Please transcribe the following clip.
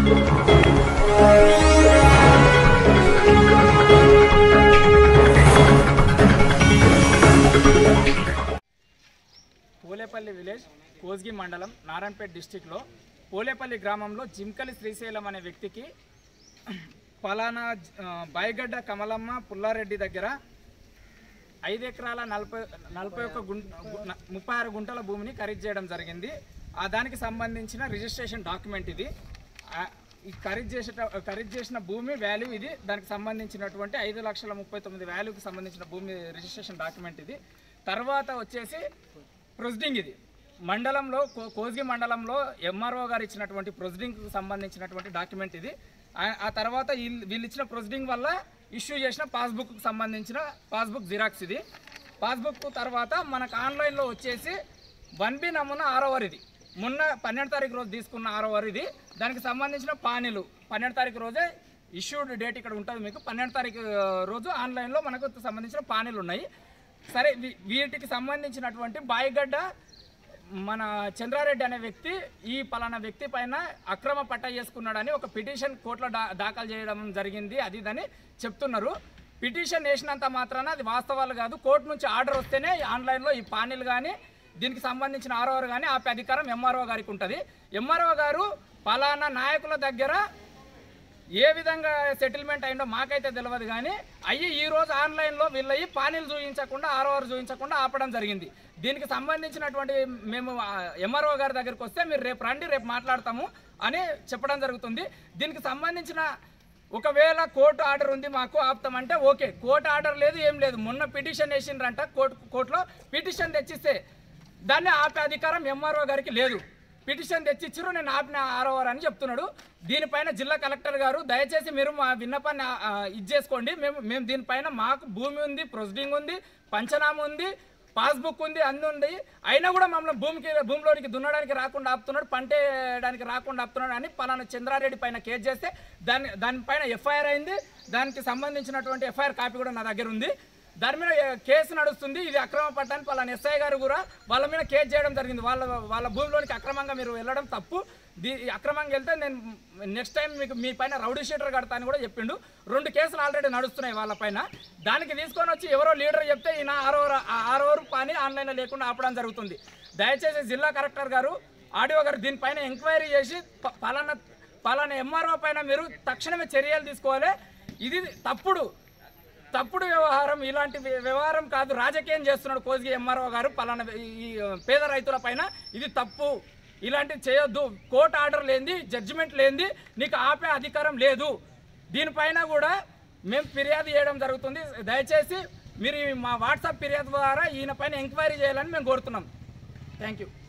Polepally village Kosgi మండలం నారాయణపేట డిస్టిక్లో పోలేపల్లి గ్రామంలో జింకలి శ్రీశైలం అనే వ్యక్తికి పలానా ఆ, బాయిగడ్డ కమలమ్మ పుల్లారెడ్డి దగ్గర ఐదు ఎకరాల నలభై నలభై ఒక్క గుంట గు- ముప్పై ఆరు గుంటల భూమిని ఖరీదు చేయడం జరిగింది ఆ దానికి సంబంధించిన రిజిస్ట్రేషన్ డాక్యుమెంట్ ఇది ఆ, ఈ ఖరీదు చేసేట ఖరీదు చేసిన భూమి వాల్యూ ఇది దానికి సంబంధించినటువంటి ఐదు లక్షల ముప్పై తొమ్మిది వాల్యూకి సంబంధించిన భూమి రిజిస్ట్రేషన్ డాక్యుమెంట్ ఇది తర్వాత వచ్చేసి ప్రొసీడింగ్ ఇది మండలంలో కో- కోస్గి మండలంలో ఎంఆర్ఓ గారు ఇచ్చినటువంటి ప్రొసీడింగ్కి సంబంధించినటువంటి డాక్యుమెంట్ ఇది ఆ- ఆ తర్వాత వీళ్ళు వీళ్ళు ఇచ్చిన ప్రొసీడింగ్ వల్ల ఇష్యూ చేసిన పాస్బుక్కి సంబంధించిన పాస్బుక్ జిరాక్స్ ఇది పాస్బుక్ తర్వాత మనకు ఆన్లైన్లో వచ్చేసి వన్ బి నమూనా ఆరో ఇది మొన్న పన్నెండు తారీఖు రోజు తీసుకున్న ఆరో ఇది దానికి సంబంధించిన పానీలు పన్నెండు తారీఖు రోజే ఇష్యూడ్ డేట్ ఇక్కడ ఉంటుంది మీకు పన్నెండు తారీఖు ఆ, రోజు ఆన్లైన్లో మనకు సంబంధించిన పానీలు ఉన్నాయి సరే వీ- వీటికి సంబంధించినటువంటి బాయిగడ్డ మన చంద్రారెడ్డి అనే వ్యక్తి ఈ పలానా వ్యక్తి పైన అక్రమ పట్ట చేసుకున్నాడని ఒక పిటిషన్ కోర్టులో దా దాఖలు చేయడం జరిగింది అది ఇదని చెప్తున్నారు పిటిషన్ వేసినంత మాత్రాన అది వాస్తవాలు కాదు కోర్టు నుంచి ఆర్డర్ వస్తేనే ఆన్లైన్లో ఈ పానీలు కానీ దీనికి సంబంధించిన ఆర్ఓ కానీ ఆపే అధికారం ఎంఆర్ఓ గారికి ఉంటుంది ఎంఆర్ఓ గారు పలానా నాయకుల దగ్గర ఏ విధంగా సెటిల్మెంట్ అయిందో మాకైతే తెలియదు కానీ అయ్యి ఈ రోజు ఆన్లైన్లో వీళ్ళయి పానీలు చూపించకుండా ఆర్ఓఆర్ చూపించకుండా ఆపడం జరిగింది దీనికి సంబంధించినటువంటి మేము ఎంఆర్ఓ గారి దగ్గరికి వస్తే మీరు రేపు రండి రేపు మాట్లాడతాము అని చెప్పడం జరుగుతుంది దీనికి సంబంధించిన ఒకవేళ కోర్టు ఆర్డర్ ఉంది మాకు ఆపుతామంటే ఓకే కోర్టు ఆర్డర్ లేదు ఏం లేదు మొన్న పిటిషన్ వేసిండ్రంట కోర్టు కోర్టులో పిటిషన్ తెచ్చిస్తే దాన్ని ఆపే అధికారం ఎంఆర్ఓ గారికి లేదు పిటిషన్ తెచ్చిచ్చారు నేను ఆపిన ఆరోవర్ అని చెప్తున్నాడు దీనిపైన జిల్లా కలెక్టర్ గారు దయచేసి మీరు మా విన్నపాన్ని ఆ, ఆ, ఇది చేసుకోండి మేము మేము దీనిపైన మాకు భూమి ఉంది ప్రొసీడింగ్ ఉంది పంచనామా ఉంది పాస్బుక్ ఉంది అన్ని ఉంది అయినా కూడా మమ్మల్ని భూమికి భూమిలోనికి దున్నడానికి రాకుండా ఆపుతున్నాడు పంట వేయడానికి రాకుండా ఆపుతున్నాడు అని పలానా చంద్రారెడ్డి పైన కేసు చేస్తే దాని దానిపైన ఎఫ్ఐఆర్ అయింది దానికి సంబంధించినటువంటి ఎఫ్ఐఆర్ కాపీ కూడా నా దగ్గర ఉంది దాని మీద ఏ, కేసు నడుస్తుంది ఇది అక్రమ పట్టాన్ని పలానా ఎస్ఐ గారు కూడా వాళ్ళ మీద కేసు చేయడం జరిగింది వాళ్ళ వాళ్ళ భూమిలోనికి అక్రమంగా మీరు వెళ్ళడం తప్పు దీ ఈ అక్రమంగా వెళ్తే నేను నెక్స్ట్ టైం మీకు మీ పైన రౌడీ షీటర్ కడతా అని కూడా చెప్పిండు రెండు కేసులు ఆల్రెడీ నడుస్తున్నాయి వాళ్ళ పైన దానికి తీసుకొని వచ్చి ఎవరో లీడర్ చెప్తే ఈయన ఆరో ఆరో పని ఆన్లైన్లో లేకుండా ఆపడం జరుగుతుంది దయచేసి జిల్లా కలెక్టర్ గారు ఆడియో గారు దీనిపైన ఎంక్వైరీ చేసి ప- పలానా పలానా ఎంఆర్ఓ పైన మీరు తక్షణమే చర్యలు తీసుకోవాలి ఇది తప్పుడు తప్పుడు వ్యవహారం ఇలాంటి వ్య- వ్యవహారం కాదు రాజకీయం చేస్తున్నాడు కోసిగి ఎంఆర్ఓ గారు పలానా ఈ ఈ పేద రైతుల పైన ఇది తప్పు ఇలాంటివి చేయొద్దు కోర్టు ఆర్డర్ లేనిది జడ్జిమెంట్ లేనిది నీకు ఆపే అధికారం లేదు దీనిపైన కూడా మేము ఫిర్యాదు చేయడం జరుగుతుంది దయచేసి మీరు ఈ మా వాట్సాప్ ఫిర్యాదు ద్వారా ఈయన పైన ఎంక్వైరీ చేయాలని మేము కోరుతున్నాం థ్యాంక్ యూ